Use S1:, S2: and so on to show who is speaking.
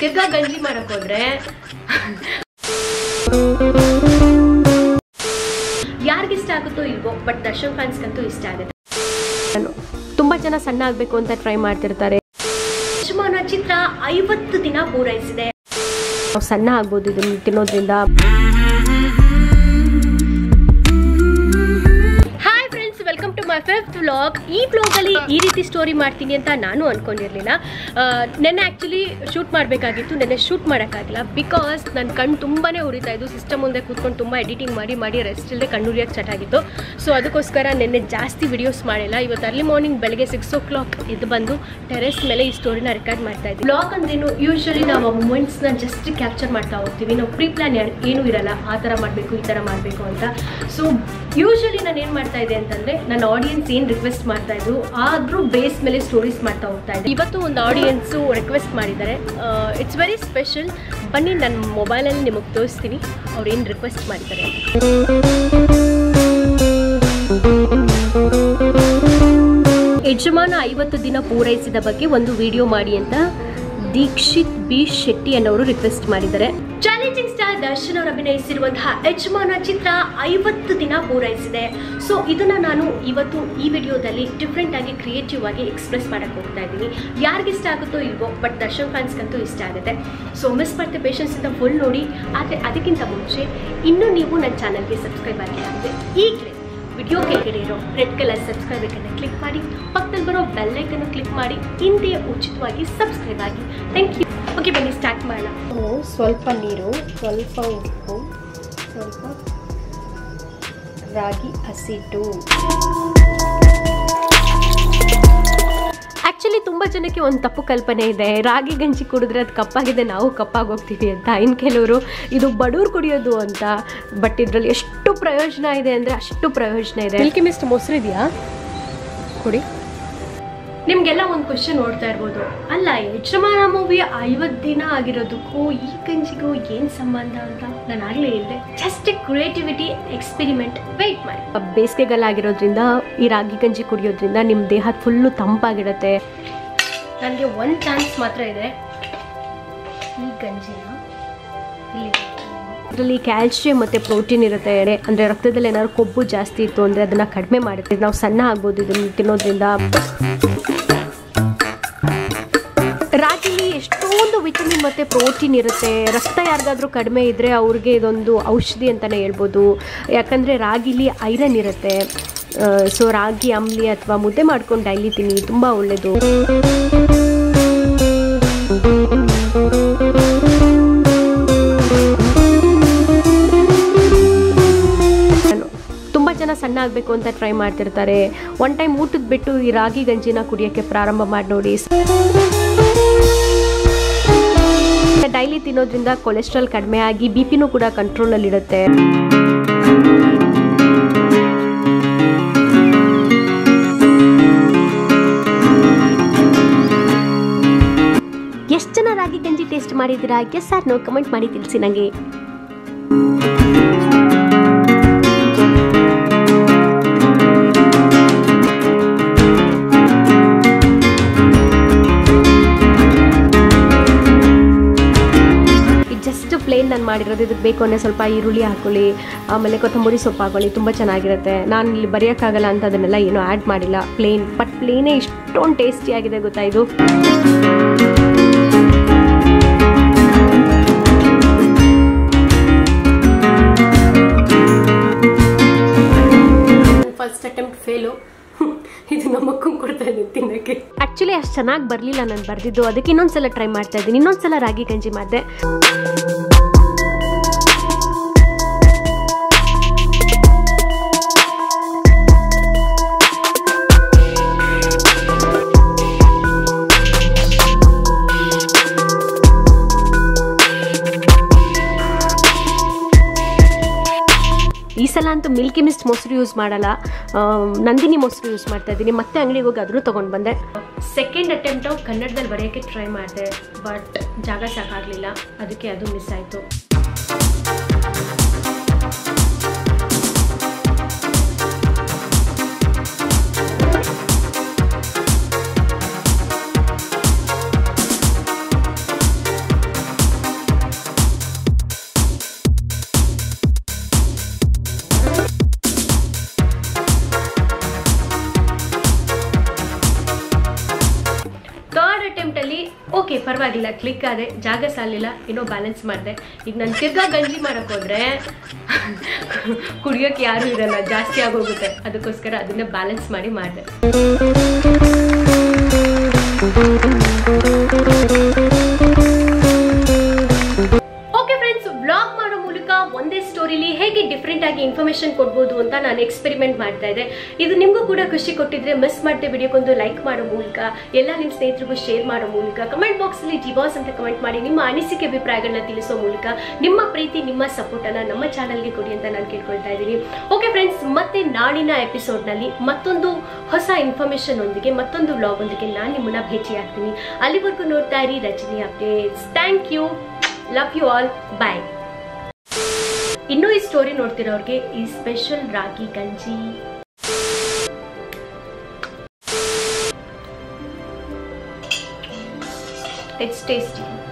S1: ತಿರ್ಗಾ ಗಂಜಿ ಮಾಡಕ್ ಹೋದ್ರೆ ಯಾರಿಗೆ ಇಷ್ಟ ಆಗುತ್ತೋ ಇಲ್ವೋ ಬಟ್ ದರ್ಶನ್ ಫ್ಯಾನ್ಸ್ಗಂತೂ ಇಷ್ಟ ಆಗುತ್ತೆ
S2: ತುಂಬ ಜನ ಸಣ್ಣ ಆಗಬೇಕು ಅಂತ ಟ್ರೈ ಮಾಡ್ತಿರ್ತಾರೆ
S1: ಯಜಮಾನ ಚಿತ್ರ ಐವತ್ತು ದಿನ ಪೂರೈಸಿದೆ
S2: ನಾವು ಸಣ್ಣ ಆಗ್ಬೋದು ಇದನ್ನು ತಿನ್ನೋದ್ರಿಂದ
S1: hi friends welcome to my fifth vlog ಈ ವ್ಲಾಗಲ್ಲಿ ಈ ರೀತಿ ಸ್ಟೋರಿ ಮಾಡ್ತೀನಿ ಅಂತ ನಾನು ಅನ್ಕೊಂಡಿರಲಿಲ್ಲ ನೆನ್ನೆ ಆ್ಯಕ್ಚುಲಿ ಶೂಟ್ ಮಾಡಬೇಕಾಗಿತ್ತು ನೆನ್ನೆ ಶೂಟ್ ಮಾಡೋಕ್ಕಾಗಿಲ್ಲ ಬಿಕಾಸ್ ನನ್ನ ಕಣ್ಣು ತುಂಬಾ ಉರಿತಾ ಇದ್ದು ಸಿಸ್ಟಮ್ ಮುಂದೆ ಕೂತ್ಕೊಂಡು ತುಂಬ ಎಡಿಟಿಂಗ್ ಮಾಡಿ ಮಾಡಿ ರೆಸ್ಟ್ ಇಲ್ಲದೆ ಕಣ್ಣು ಉರಿಯೋಕ್ಕೆ ಸ್ಟಾರ್ಟ್ ಆಗಿತ್ತು ಸೊ ಅದಕ್ಕೋಸ್ಕರ ನೆನ್ನೆ ಜಾಸ್ತಿ ವಿಡಿಯೋಸ್ ಮಾಡಿಲ್ಲ ಇವತ್ತು ಅರ್ಲಿ ಮಾರ್ನಿಂಗ್ ಬೆಳಗ್ಗೆ ಸಿಕ್ಸ್ ಓ ಕ್ಲಾಕ್ ಇದು ಬಂದು ಟೆರೆಸ್ ಮೇಲೆ ಈ ಸ್ಟೋರಿನ ರೆಕಾರ್ಡ್ ಮಾಡ್ತಾ ಇದ್ವಿ ಬ್ಲಾಗ್ ಅಂದ್ರೇನು ಯೂಶ್ವಲಿ ನಾವು ಆ ಮೂಮೆಂಟ್ಸ್ನ ಜಸ್ಟ್ ಕ್ಯಾಪ್ಚರ್ ಮಾಡ್ತಾ ಹೋಗ್ತೀವಿ ನಾವು ಪ್ರೀ ಪ್ಲಾನ್ ಏನೂ ಇರಲ್ಲ ಆ ಥರ ಮಾಡಬೇಕು ಈ ಥರ ಮಾಡಬೇಕು ಅಂತ ಸೊ ಯೂಶ್ವಲಿ ನಾನು ಏನು ಮಾಡ್ತಾ ಇದ್ದೆ ಅಂತಂದರೆ ನನ್ನ ಆಡಿಯನ್ಸ್ ಏನು ರಿಕ್ವೆಸ್ಟ್ ಮಾಡ್ತಾ ಇದ್ರು ಆದರೂ ಬೇಸ್ ಮೇಲೆ ಸ್ಟೋರೀಸ್ ಮಾಡ್ತಾ ಹೋಗ್ತಾ ಇದ್ದೆ ಇವತ್ತು ಒಂದು ಆಡಿಯನ್ಸು ರಿಕ್ವೆಸ್ಟ್ ಮಾಡಿದ್ದಾರೆ ಇಟ್ಸ್ ವೆರಿ ಸ್ಪೆಷಲ್ ಬನ್ನಿ ನನ್ನ ಮೊಬೈಲಲ್ಲಿ ನಿಮಗೆ ತೋರಿಸ್ತೀನಿ ಅವ್ರು ಏನು ರಿಕ್ವೆಸ್ಟ್ ಮಾಡಿದ್ದಾರೆ ಅಂತ ಯಜಮಾನ ಐವತ್ತು ದಿನ ಪೂರೈಸಿದ ಬಗ್ಗೆ ಒಂದು ವಿಡಿಯೋ ಮಾಡಿ ಅಂತ ದೀಕ್ಷಿತ್ ಬಿ ಶೆಟ್ಟಿ ಅನ್ನೋರು ರಿಕ್ವೆಸ್ಟ್ ಮಾಡಿದ್ದಾರೆ ಚಾಲೆಂಜಿಂಗ್ ಸ್ಟಾರ್ ದರ್ಶನ್ ಅವರು ಅಭಿನಯಿಸಿರುವಂತಹ ಯಜಮಾನ ಚಿತ್ರ ಐವತ್ತು ದಿನ ಪೂರೈಸಿದೆ ಸೊ ಇದನ್ನ ನಾನು ಇವತ್ತು ಈ ವಿಡಿಯೋದಲ್ಲಿ ಡಿಫ್ರೆಂಟ್ ಆಗಿ ಕ್ರಿಯೇಟಿವ್ ಆಗಿ ಎಕ್ಸ್ಪ್ರೆಸ್ ಮಾಡಕ್ಕೆ ಹೋಗ್ತಾ ಇದ್ದೀನಿ ಯಾರಿಗೆ ಇಷ್ಟ ಆಗುತ್ತೋ ಇಲ್ವೋ ಬಟ್ ದರ್ಶನ್ ಫ್ಯಾನ್ಸ್ಗಂತೂ ಇಷ್ಟ ಆಗುತ್ತೆ ಸೊ ಮಿಸ್ ಮಾಡ್ತೆ ಪೇಷನ್ಸ್ ಇಂದ ಫುಲ್ ನೋಡಿ ಆದರೆ ಅದಕ್ಕಿಂತ ಮುಂಚೆ ಇನ್ನೂ ನೀವು ನನ್ನ ಚಾನಲ್ಗೆ ಸಬ್ಸ್ಕ್ರೈಬ್ ಆಗಿಲ್ಲ ಅಂದರೆ ಈಗಲೇ ವಿಡಿಯೋ ಕೆಳಗಡೆ ಇರೋ ರೆಡ್ ಕಲರ್ ಸಬ್ಸ್ಕ್ರೈಬ್ ಐಕನ್ನ ಕ್ಲಿಕ್ ಮಾಡಿ ಪಕ್ಕದಲ್ಲಿ ಬರೋ ಬೆಲ್ ಐಕನ್ನು ಕ್ಲಿಕ್ ಮಾಡಿ ಹಿಂದೆ ಉಚಿತವಾಗಿ ಸಬ್ಸ್ಕ್ರೈಬ್ ಆಗಿ ಥ್ಯಾಂಕ್ ಯು ಓಕೆ ಬನ್ನಿ ಸ್ಟಾರ್ಟ್ ಮಾಡೋಣ
S2: ಸ್ವಲ್ಪ ನೀರು ಸ್ವಲ್ಪ ಉಪ್ಪು ಸ್ವಲ್ಪ ರಾಗಿ ಹಸಿಟ್ಟು ಆ್ಯಕ್ಚುಲಿ ತುಂಬ ಜನಕ್ಕೆ ಒಂದು ತಪ್ಪು ಕಲ್ಪನೆ ಇದೆ ರಾಗಿ ಗಂಜಿ ಕುಡಿದ್ರೆ ಅದು ಕಪ್ಪಾಗಿದೆ ನಾವು ಕಪ್ಪಾಗಿ ಹೋಗ್ತೀವಿ ಅಂತ ಇನ್ನು ಕೆಲವರು ಇದು ಬಡವ್ರು ಕುಡಿಯೋದು ಅಂತ ಬಟ್ ಇದರಲ್ಲಿ ಎಷ್ಟು ಪ್ರಯೋಜನ ಇದೆ ಅಂದರೆ ಅಷ್ಟು ಪ್ರಯೋಜನ ಇದೆ ಮಿಲ್ಕಿ ಮಿಸ್ಟ್ ಮೊಸರು ಇದೆಯಾ ಕುಡಿ
S1: ನಿಮಗೆಲ್ಲ ಒಂದು ಕ್ವಶನ್ ನೋಡ್ತಾ ಇರ್ಬೋದು ಅಲ್ಲ ಯಜಮಾನ ಮೂವಿ ಐವತ್ತು ದಿನ ಆಗಿರೋದಕ್ಕೂ ಈ ಗಂಜಿಗೂ ಏನು ಸಂಬಂಧ ಅಂತ ನಾನು ಆಗಲೇ ಹೇಳಿದೆ ಜಸ್ಟ್ ಕ್ರಿಯೇಟಿವಿಟಿ ಎಕ್ಸ್ಪೆರಿಮೆಂಟ್ ವೆಯ್ಟ್ ಮಾಡಿ
S2: ಬೇಸಿಗೆಗಾಲ ಆಗಿರೋದ್ರಿಂದ ಈ ರಾಗಿ ಗಂಜಿ ಕುಡಿಯೋದ್ರಿಂದ ನಿಮ್ಮ ದೇಹ ಫುಲ್ಲು ತಂಪಾಗಿರುತ್ತೆ
S1: ನನಗೆ ಒಂದು ಚಾನ್ಸ್ ಮಾತ್ರ ಇದೆ ಈ ಗಂಜಿನ ಇಲ್ಲಿ
S2: ಇದರಲ್ಲಿ ಕ್ಯಾಲ್ಶಿಯಂ ಮತ್ತು ಪ್ರೋಟೀನ್ ಇರುತ್ತೆ ಅಂದರೆ ರಕ್ತದಲ್ಲಿ ಏನಾದ್ರು ಕೊಬ್ಬು ಜಾಸ್ತಿ ಇತ್ತು ಅಂದರೆ ಅದನ್ನು ಕಡಿಮೆ ಮಾಡುತ್ತೆ ನಾವು ಸಣ್ಣ ಆಗ್ಬೋದು ಇದನ್ನು ತಿನ್ನೋದ್ರಿಂದ ರಾಗಿಲಿ ಎಷ್ಟೊಂದು ವಿಟಮಿನ್ ಮತ್ತು ಪ್ರೋಟೀನ್ ಇರುತ್ತೆ ರಕ್ತ ಯಾರಿಗಾದ್ರೂ ಕಡಿಮೆ ಇದ್ದರೆ ಅವ್ರಿಗೆ ಇದೊಂದು ಔಷಧಿ ಅಂತಲೇ ಹೇಳ್ಬೋದು ಯಾಕಂದರೆ ರಾಗಿಲಿ ಐರನ್ ಇರುತ್ತೆ ಸೊ ರಾಗಿ ಅಂಬ್ಲಿ ಅಥವಾ ಮುದ್ದೆ ಮಾಡ್ಕೊಂಡು ಡೈಲಿ ತಿನ್ನಿ ತುಂಬ ಒಳ್ಳೆಯದು ತುಂಬ ಜನ ಸಣ್ಣ ಆಗಬೇಕು ಅಂತ ಟ್ರೈ ಮಾಡ್ತಿರ್ತಾರೆ ಒನ್ ಟೈಮ್ ಊಟದ ಬಿಟ್ಟು ಈ ರಾಗಿ ಗಂಜಿನ ಕುಡಿಯೋಕ್ಕೆ ಪ್ರಾರಂಭ ಮಾಡಿ ನೋಡಿ ಡೈಲಿ ತಿನ್ನೋದ್ರಿಂದ ಕೊಲೆಸ್ಟ್ರಾಲ್ ಕಡಿಮೆ ಆಗಿ ಬಿ ಪಿನೂ ಕೂಡ ಕಂಟ್ರೋಲಲ್ಲಿರುತ್ತೆ ಎಷ್ಟು ಜನ ರಾಗಿ ಗಂಜಿ ಟೇಸ್ಟ್ ಮಾಡಿದ್ದೀರಾ ಎಸ್ ಸರ್ ನೋ ಕಮೆಂಟ್ ಮಾಡಿ ತಿಳಿಸಿ ನನಗೆ ಜಸ್ಟ್ ಪ್ಲೇನ್ ನಾನು ಮಾಡಿರೋದು ಇದಕ್ಕೆ ಬೇಕು ಅಂದರೆ ಸ್ವಲ್ಪ ಈರುಳ್ಳಿ ಹಾಕೊಳ್ಳಿ ಆಮೇಲೆ ಕೊತ್ತಂಬರಿ ಸೊಪ್ಪು ಹಾಕೊಳ್ಳಿ ತುಂಬ ಚೆನ್ನಾಗಿರುತ್ತೆ ನಾನು ಇಲ್ಲಿ ಬರೆಯೋಕ್ಕಾಗಲ್ಲ ಅಂತ ಅದನ್ನೆಲ್ಲ ಏನೂ ಆ್ಯಡ್ ಮಾಡಿಲ್ಲ ಪ್ಲೇನ್ ಬಟ್ ಪ್ಲೇನೇ ಇಷ್ಟೊಂದು ಟೇಸ್ಟಿಯಾಗಿದೆ ಗೊತ್ತಾ ಇದು
S1: ಫಸ್ಟ್ ಅಟೆಂಪ್ಟ್ ಫೇಲು ಇದು ನಮ್ಮ ಮಕ್ಕಳು ಕೊಡ್ತಾ ಇದ್ದೀನಿ ತಿನ್ನೋಕ್ಕೆ
S2: ಆ್ಯಕ್ಚುಲಿ ಅಷ್ಟು ಚೆನ್ನಾಗಿ ಬರಲಿಲ್ಲ ನಾನು ಬರೆದಿದ್ದು ಅದಕ್ಕೆ ಇನ್ನೊಂದ್ಸಲ ಟ್ರೈ ಮಾಡ್ತಾ ಇದ್ದೀನಿ ಇನ್ನೊಂದ್ಸಲ ರಾಗಿ ಗಂಜಿ ಮಾಡಿದೆ ಈ ಸಲ ಅಂತೂ ಮಿಲ್ಕಿ ಮಿಸ್ಟ್ ಮೊಸರು ಯೂಸ್ ಮಾಡಲ್ಲ ಆ, ನಂದಿನಿ ಮೊಸರು ಯೂಸ್ ಮಾಡ್ತಾ ಇದ್ದೀನಿ ಮತ್ತೆ ಅಂಗಡಿಗೆ ಹೋಗಿ ಅದನ್ನು ತೊಗೊಂಡು ಬಂದೆ
S1: ಸೆಕೆಂಡ್ ಅಟೆಂಪ್ಟು ಕನ್ನಡದಲ್ಲಿ ಬರೆಯೋಕ್ಕೆ ಟ್ರೈ ಮಾಡಿದೆ ಬಟ್ ಜಾಗ ಸಾಕಾಗಲಿಲ್ಲ ಅದಕ್ಕೆ ಅದು ಮಿಸ್ ಆಯಿತು ಆಗಲಿಲ್ಲ ಕ್ಲಿಕ್ ಆದೆ ಜಾಗ ಸಾಲಿಲ್ಲ ಏನೋ ಬ್ಯಾಲೆನ್ಸ್ ಮಾಡಿದೆ ಈಗ ನಾನು ತಿರ್ಗಾ ಗಂಜಿ ಮಾಡಕ್ಕೆ ಹೋದ್ರೆ ಕುಡಿಯೋಕ್ಕೆ ಯಾರೂ ಇರಲ್ಲ ಜಾಸ್ತಿ ಆಗೋಗುತ್ತೆ ಅದಕ್ಕೋಸ್ಕರ ಅದನ್ನ ಬ್ಯಾಲೆನ್ಸ್ ಮಾಡಿ ಮಾಡಿದೆ ಓಕೆ ಫ್ರೆಂಡ್ಸ್ ವ್ಲಾಗ್ ಮಾಡೋ ಮೂಲಕ ಒಂದೇ ಸ್ಟೋರಿಲಿ ಹೇಗೆ ಡಿಫ್ರೆಂಟ್ ಆಗಿ ಇನ್ಫಾರ್ಮೇಶನ್ ಕೊಡ್ಬೋದು ಅಂತ ನಾನು ಎಕ್ಸ್ಪೆರಿಮೆಂಟ್ ಮಾಡ್ತಾ ಇದ್ದೆ ಇದು ನಿಮಗೂ ಕೂಡ ಖುಷಿ ಕೊಟ್ಟಿದ್ರೆ ಮಿಸ್ ಮಾಡದೆ ವಿಡಿಯೋಕ್ಕೊಂದು ಲೈಕ್ ಮಾಡೋ ಮೂಲಕ ಎಲ್ಲ ನಿಮ್ಮ ಸ್ನೇಹಿತರಿಗೂ ಶೇರ್ ಮಾಡೋ ಮೂಲಕ ಕಮೆಂಟ್ ಬಾಕ್ಸಲ್ಲಿ ಜಿವಾಸ್ ಅಂತ ಕಮೆಂಟ್ ಮಾಡಿ ನಿಮ್ಮ ಅನಿಸಿಕೆ ಅಭಿಪ್ರಾಯಗಳನ್ನ ತಿಳಿಸೋ ಮೂಲಕ ನಿಮ್ಮ ಪ್ರೀತಿ ನಿಮ್ಮ ಸಪೋರ್ಟನ್ನು ನಮ್ಮ ಚಾನಲ್ಗೆ ಕೊಡಿ ಅಂತ ನಾನು ಕೇಳ್ಕೊಳ್ತಾ ಇದ್ದೀನಿ ಓಕೆ ಫ್ರೆಂಡ್ಸ್ ಮತ್ತೆ ನಾಳಿನ ಎಪಿಸೋಡ್ನಲ್ಲಿ ಮತ್ತೊಂದು ಹೊಸ ಇನ್ಫಾರ್ಮೇಶನ್ ಒಂದಿಗೆ ಮತ್ತೊಂದು ವ್ಲಾಗ್ ಒಂದಿಗೆ ನಾನು ನಿಮ್ಮನ್ನ ಭೇಟಿ ಆಗ್ತೀನಿ ಅಲ್ಲಿವರೆಗೂ ನೋಡ್ತಾ ಇರಿ Rajini updates thank you love you all bye ಇನ್ನೂ ಈ ಸ್ಟೋರಿ ನೋಡ್ತಿರೋರಿಗೆ ಈ ಸ್ಪೆಷಲ್ ರಾಗಿ ಗಂಜಿ ಇಟ್ಸ್ ಟೇಸ್ಟಿ